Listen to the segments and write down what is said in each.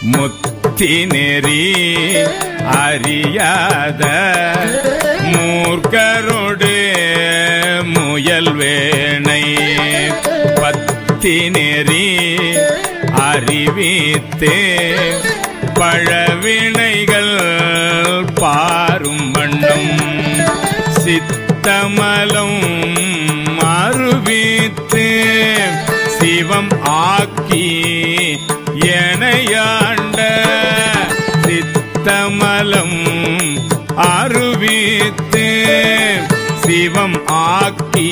முத்தி நெறி அறியாத மூர்க்கரோடு முயல் வேணை பத்தி நெறி அறிவித்தே பழவினைகள் பாரும் வண்ணம் சித்தமலம் அருவித்து சிவம் ஆக்கி எனையாண்ட சித்தமலம் அருவித்து சிவம் ஆக்கி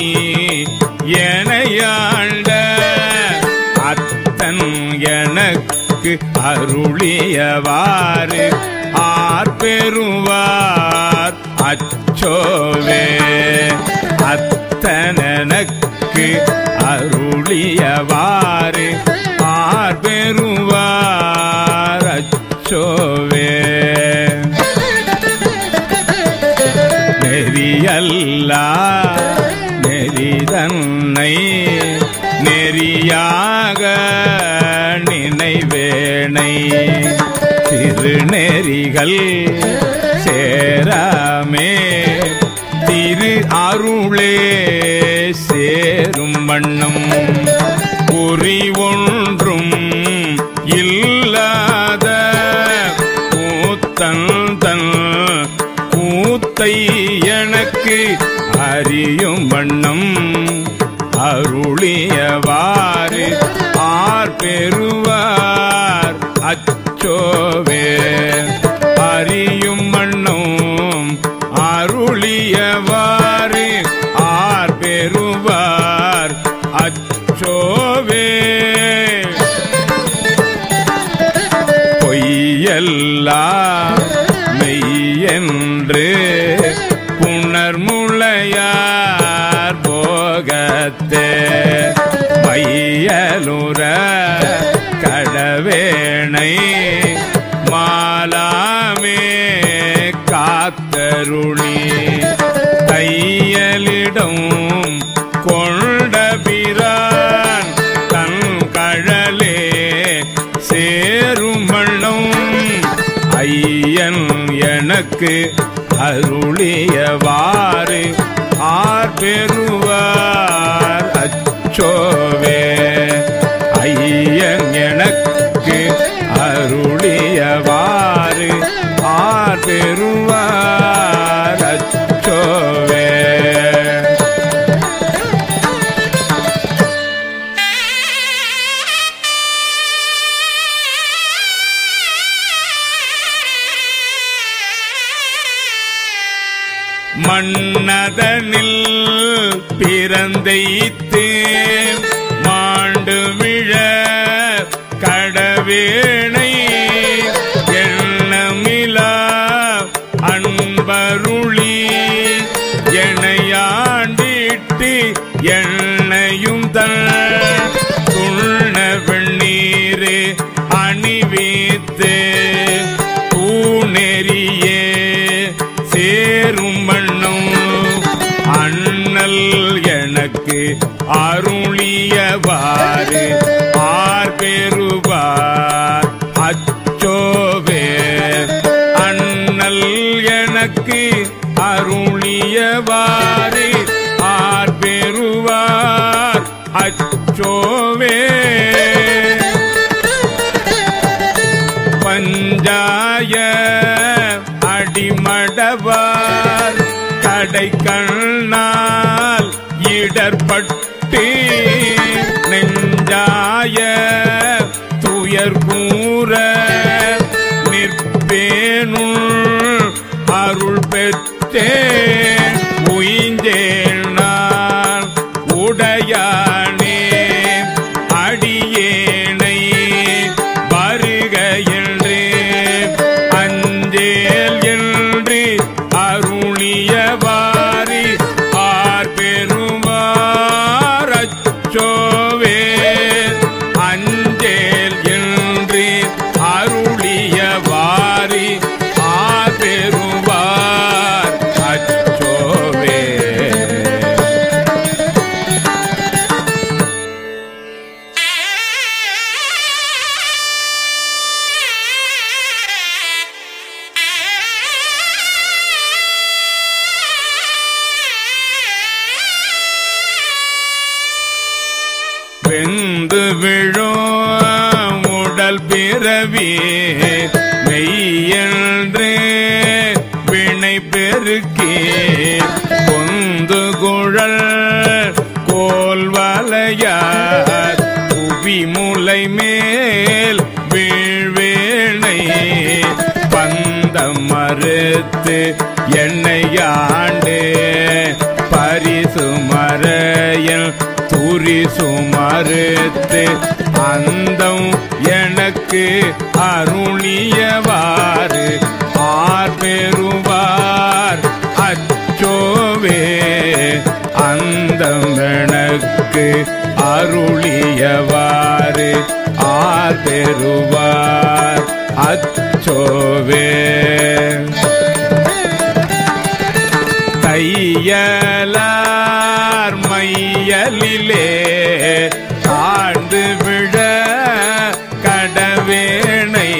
எனையாண்ட அத்தன் எனக்கு அருளியவாறு ஆர் பெறுவார் அச்சோவே அத்தனக்கு அருளியவாறு ஆர் பெறுவார் அச்சோவே நெறியல்லா நெறிதன்னை நெறியாக நினைவேனை திருநெறிகள் சேராமே திரு அருளே சேரும் வண்ணம் குறி ஒன்றும் இல்லாத கூத்தன் தன் கூத்தை எனக்கு அறியும் வண்ணம் அருளியவாறு ஆர் பெறுவார் அச்சோவே அறியும் வண்ணம் அருளியவாறு ஆர் பெறுவார் அச்சோவே பொய்யெல்லாம் மெய்யென்று புணர்முளையார் போகத்தே மையலுற கடவேணை மாலாமே காத்தருளி தையலிடம் கொண்ட பிரான் தன் கழலே சேரும் வண்ணம் ஐயன் எனக்கு அருளியவாறு ஆர் பெறுவார் அச்சோவே ஐயன் எனக்கு அருளியவாறு ஆர் பெறுவார் அச்சோவே மன்னதனில் பிறந்தைத்து மாண்டு விழ கடவேணை எண்ணமிலா அன்பருளி எனையாண்டிட்டு எண்ணையும் தன் துண்ண வெண்ணீரே அணிவித்து பூநெறியே சேரும் வண்ணம் அண்ணல் எனக்கு அருளியவாறு ஆர் பெறுவார் அச்சோவே அண்ணல் எனக்கு அருளியவாறு ஆர் பெறுவார் அச்சோவே பஞ்சாய அடிமடவார் கடை கண்ணால் இடர்பட்டு நெஞ்சாய துயர் கூற நிற்பேனுள் அருள் பெற்றே உயிஞ்சேன் நான் உடையானே அடியேனை வருக என்று அஞ்சேல் என்று அருளியவாரி ஆர் பெருமார் அச்சோவே அஞ்சேல் என்று அருளியவாரி ஆர் பெருமார் அச்சோவே வெந்து விழும் உடல் பிறவி மெய்யென்று வினை பெருக்கி கொந்து குழல் கோல் வலையார் புவி முலை மேல் வீழ்வேணை பந்தம் மறுத்து எண்ணெயாண்டு பரிசு மறையல் துரிசு மறுத்து அந்தம் எனக்கு அருளியவாறு ஆர் பெறுவார் அச்சோவே அந்தம் எனக்கு அருளியவாறு ஆர் பெறுவார் அச்சோவே தையலார் மையலிலே ஆண்டு விழ கடவேணை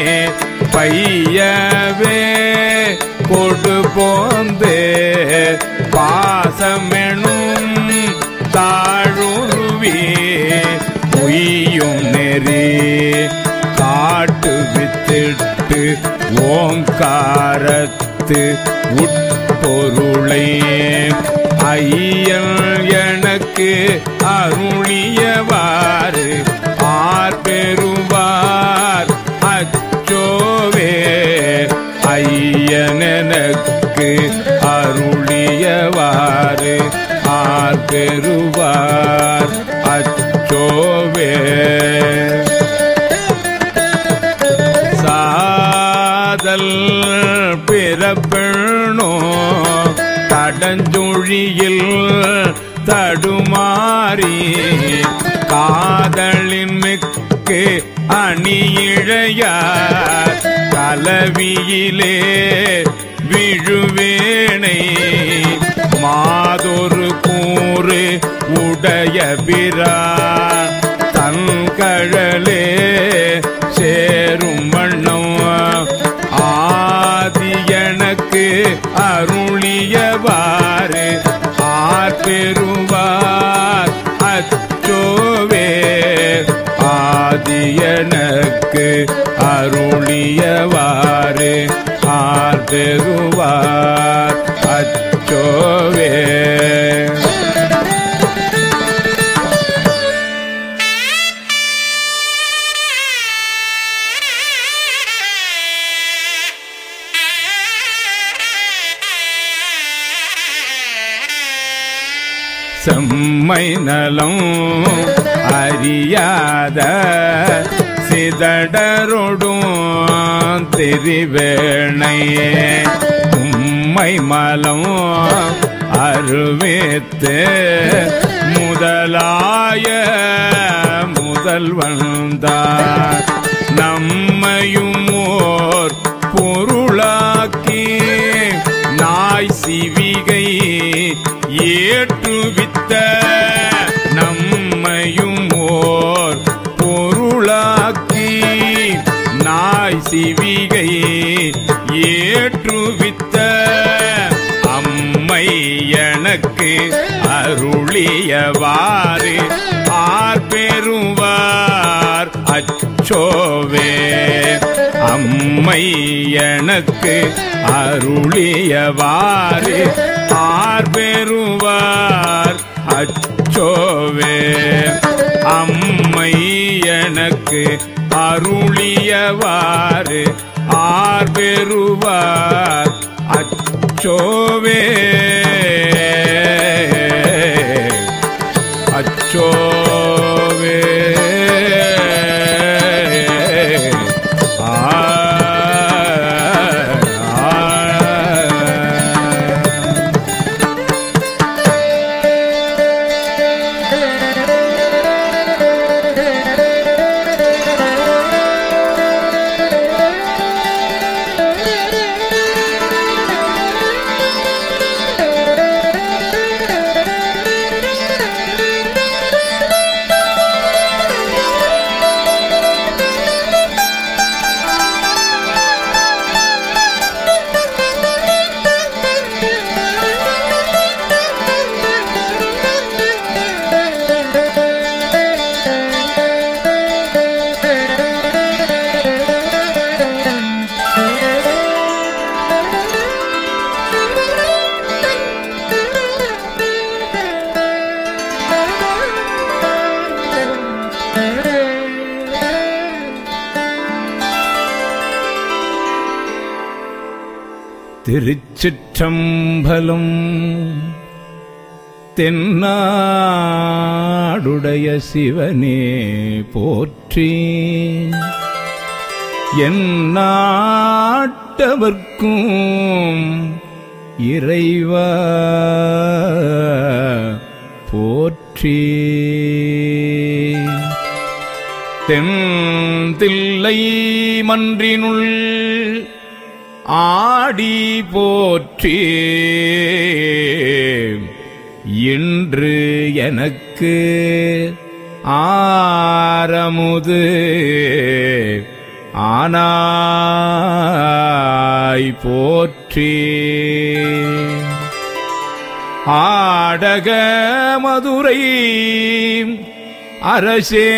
பையவே கொடு போந்து பாசமெனும் தாழுருவி உய்யும் நெறி காட்டு வித்திட்டு ஓங்காரத்து உட்பொருளை ஐயன் எனக்கு அருளியவாறு ஆர் பெறுவார் அச்சோவே ஐயன் எனக்கு அருளியவாறு ஆர் பெறுவார் அச்சோவே சாதல் பிறப்பெண்ணோ தடஞ்சுழியில் தடுமாறி காதலின் மிக்கு அணியிழையார் கலவியிலே விழுவேனை மாதொரு கூறு உடைய பிரான் தன் கழலே சேரும் வண்ணம் ஆதி எனக்கு அருளியவாறு ஆர் பெறுவார் அச்சோவே ஆதி எனக்கு அருளியவாறு ஆர் பெறுவார் அச்சோவே செம்மை நலம் அறியாத சிதடரொடும் திரிவேணையே உம்மை மலம் அருவேத்து முதலாய முதல்வந்தார் நம்மையும் ஓர் பொருளாக்கி நாய் சிவிகை ஏற்றுவித்த நம்மையும் ஓர் பொருளாக்கி நாய் சிவிகை ஏற்றுவித்த அம்மை எனக்கு அருளியவாறு ஆர் பெறுவார் அச்சோவே அம்மை எனக்கு அருளியவாறு ஆர் பெறுவார் அச்சோவே அம்மை எனக்கு அருளியவாறு ஆர் பெறுவார் அச்சோவே அச்சோவே ஆ ஆ Thank you. திருச்சிற்றம்பலம் தென்னாடுடைய சிவனே போற்றி என் நாட்டவர்க்கும் இறைவா போற்றி தென்தில்லை மன்றினுள் ஆடி போற்றி இன்று எனக்கு ஆரமுது ஆனாய் போற்றி ஆடக மதுரை அரசே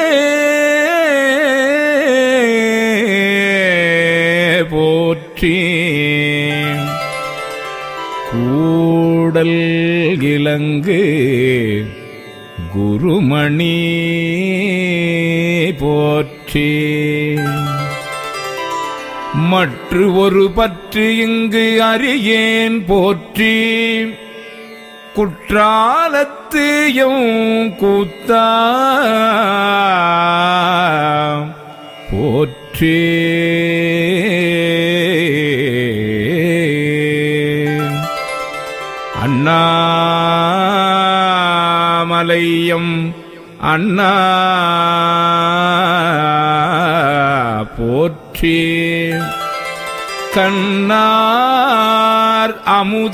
போற்றி கூடல் இலங்கு குருமணி போற்றி மற்று ஒரு பற்று இங்கு அறியேன் போற்றி குற்றாலத்து எம் கூத்தா போற்றி அண்ணாமலையம் அண்ணா போற்றி கண்ணார் அமுத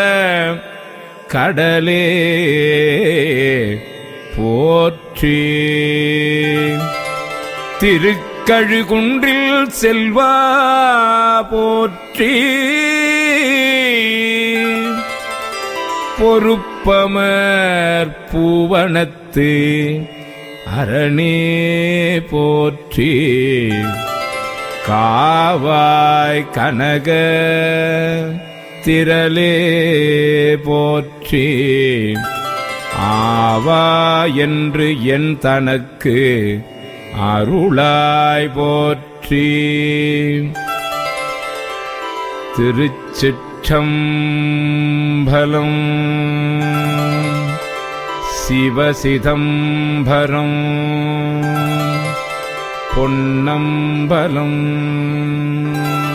கடலே போற்றி திருக்கழுகுன்றில் செல்வா போற்றி பொறுப்பமர் பூவனத்து அரணே போற்றி காவாய் கனக திரளே போற்றி ஆவா என்று என் தனக்கு அருளாய் போற்றி திருச்சிற்றம்பலம் சிவசிதம்பரம் பொன்னம்பலம்